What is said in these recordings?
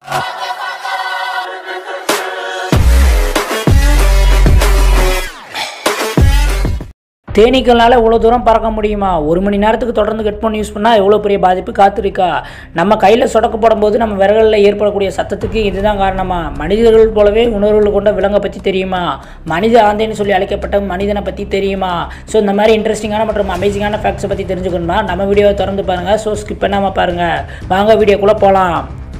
தேனீக்கள்னால இவ்வளோ தூரம் பறக்க முடியுமா ஒரு மணி நேரத்துக்கு தொடர்ந்து ஹெட்ஃபோன் யூஸ் பண்ணால் எவ்வளோ பெரிய பாதிப்பு காத்திருக்கா நம்ம கையில் சொடக்க போடும்போது நம்ம விரல்களில் ஏற்படக்கூடிய சத்தத்துக்கு இதுதான் காரணமா மனிதர்கள் போலவே உணர்வுகள் கொண்ட விலங்கை பற்றி தெரியுமா மனித ஆந்தைன்னு சொல்லி அழைக்கப்பட்ட மனிதனை பற்றி தெரியுமா ஸோ இந்த மாதிரி இன்ட்ரெஸ்டிங்கான மற்றும் அமேசிங்கான ஃபேக்ட்ஸை பற்றி தெரிஞ்சுக்கணுமா நம்ம வீடியோவை திறந்து பாருங்கள் ஸோ ஸ்கிப் பண்ணாமல் பாருங்கள் வாங்க வீடியோக்குள்ளே போகலாம்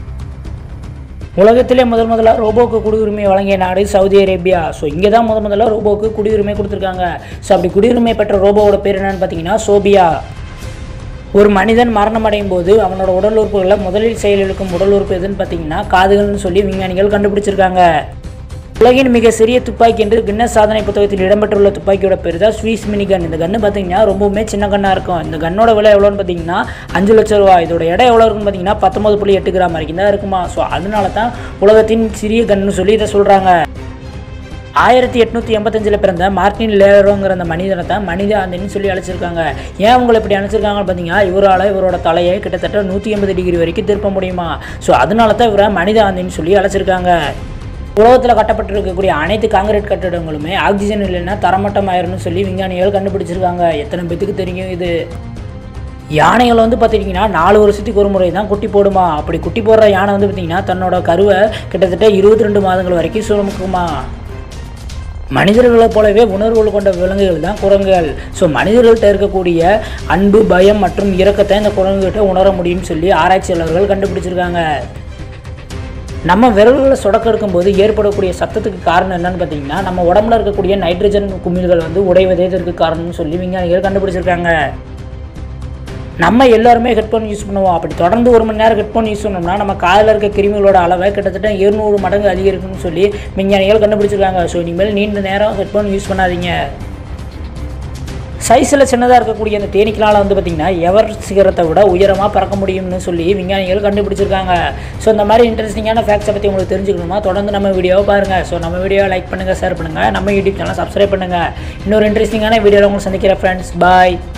உலகத்திலே முதல் முதலாக ரோபோக்கு குடியுரிமை வழங்கிய நாடு சவுதி அரேபியா ஸோ இங்கே தான் முதல் முதல்ல ரோபோக்கு குடியுரிமை கொடுத்துருக்காங்க ஸோ அப்படி குடியுரிமை பெற்ற ரோபோவோட பேர் என்னன்னு பார்த்தீங்கன்னா சோபியா ஒரு மனிதன் மரணம் அடையும் போது அவனோட உடல் உறுப்புகளில் முதலில் செயலிழக்கும் உடல் உறுப்பு எதுன்னு பார்த்தீங்கன்னா காதுகள்னு சொல்லி விஞ்ஞானிகள் கண்டுபிடிச்சிருக்காங்க உலகின் மிக சிறிய துப்பாக்கி என்று கின்னஸ் சாதனை புத்தகத்தில் இடம்பெற்றுள்ள துப்பாக்கியோட பேர் தான் ஸ்வீஸ் மினி கன் இந்த கன்று பார்த்தீங்கன்னா ரொம்பவுமே சின்ன கன்னாக இருக்கும் இந்த கன்னோட விலை எவ்வளோன்னு பார்த்தீங்கன்னா அஞ்சு லட்ச ரூபா இதோட எடை எவ்வளோ இருக்குன்னு பார்த்தீங்கன்னா பத்தொம்பது புள்ளி எட்டு கிராம் வரைக்கும் தான் இருக்குமா ஸோ அதனால தான் உலகத்தின் சிறிய கன்னு சொல்லி இதை சொல்கிறாங்க ஆயிரத்தி எட்நூற்றி எண்பத்தஞ்சில் பிறந்த மார்டின் லேரோங்கிற அந்த மனிதனை தான் மனித ஆந்தின்னு சொல்லி அழைச்சிருக்காங்க ஏன் அவங்களை இப்படி அழைச்சிருக்காங்கன்னு பார்த்தீங்கன்னா இவரால் இவரோட தலையை கிட்டத்தட்ட நூற்றி எண்பது டிகிரி வரைக்கும் திருப்ப முடியுமா ஸோ அதனால தான் இவரை மனித ஆந்தின்னு சொல்லி அழைச்சிருக்காங்க உலகத்தில் கட்டப்பட்டிருக்கக்கூடிய அனைத்து காங்கிரீட் கட்டிடங்களுமே ஆக்சிஜன் இல்லைன்னா தரமட்டம் ஆயிரும்னு சொல்லி விஞ்ஞானிகள் கண்டுபிடிச்சிருக்காங்க எத்தனை பேத்துக்கு தெரியும் இது யானைகள் வந்து பார்த்துட்டிங்கன்னா நாலு வருஷத்துக்கு ஒரு முறை தான் குட்டி போடுமா அப்படி குட்டி போடுற யானை வந்து பார்த்திங்கன்னா தன்னோட கருவை கிட்டத்தட்ட இருபத்தி ரெண்டு மாதங்கள் வரைக்கும் சுமக்குமா மனிதர்களைப் போலவே உணர்வுகள் கொண்ட விலங்குகள் தான் குரங்குகள் ஸோ மனிதர்கள்ட்ட இருக்கக்கூடிய அன்பு பயம் மற்றும் இரக்கத்தை இந்த குரங்குகிட்ட உணர முடியும்னு சொல்லி ஆராய்ச்சியாளர்கள் கண்டுபிடிச்சிருக்காங்க நம்ம விரல்களை சொடக்க எடுக்கும்போது ஏற்படக்கூடிய சத்தத்துக்கு காரணம் என்னன்னு பார்த்தீங்கன்னா நம்ம உடம்புல இருக்கக்கூடிய நைட்ரஜன் குமிழ்கள் வந்து உடைவதே இதற்கு காரணம்னு சொல்லி விஞ்ஞானிகள் கண்டுபிடிச்சிருக்காங்க நம்ம எல்லாருமே ஹெட்ஃபோன் யூஸ் பண்ணுவோம் அப்படி தொடர்ந்து ஒரு மணி நேரம் ஹெட்ஃபோன் யூஸ் பண்ணோம்னா நம்ம காதில் இருக்க கிருமிகளோட அளவை கிட்டத்தட்ட இருநூறு மடங்கு அதிகரிக்கும்னு சொல்லி விஞ்ஞானிகள் கண்டுபிடிச்சிருக்காங்க ஸோ இனிமேல் நீண்ட நேரம் ஹெட்ஃபோன் யூஸ் பண்ணாதீங்க சைஸில் சின்னதாக இருக்கக்கூடிய அந்த தேனீக்களால் வந்து பார்த்திங்கன்னா எவர் சிகரத்தை விட உயரமாக பறக்க முடியும்னு சொல்லி விஞ்ஞானிகள் கண்டுபிடிச்சிருக்காங்க ஸோ இந்த மாதிரி இன்ட்ரெஸ்டிங்கான ஃபேக்ட்ஸை பற்றி உங்களுக்கு தெரிஞ்சுக்கணுமா தொடர்ந்து நம்ம வீடியோவை பாருங்கள் ஸோ நம்ம வீடியோவை லைக் பண்ணுங்கள் ஷேர் பண்ணுங்கள் நம்ம யூடியூப் சேனல் சப்ஸ்கிரைப் பண்ணுங்கள் இன்னொரு இன்ட்ரெஸ்டிங்கான வீடியோவில் உங்களுக்கு சந்திக்கிற ஃப்ரெண்ட்ஸ் பாய்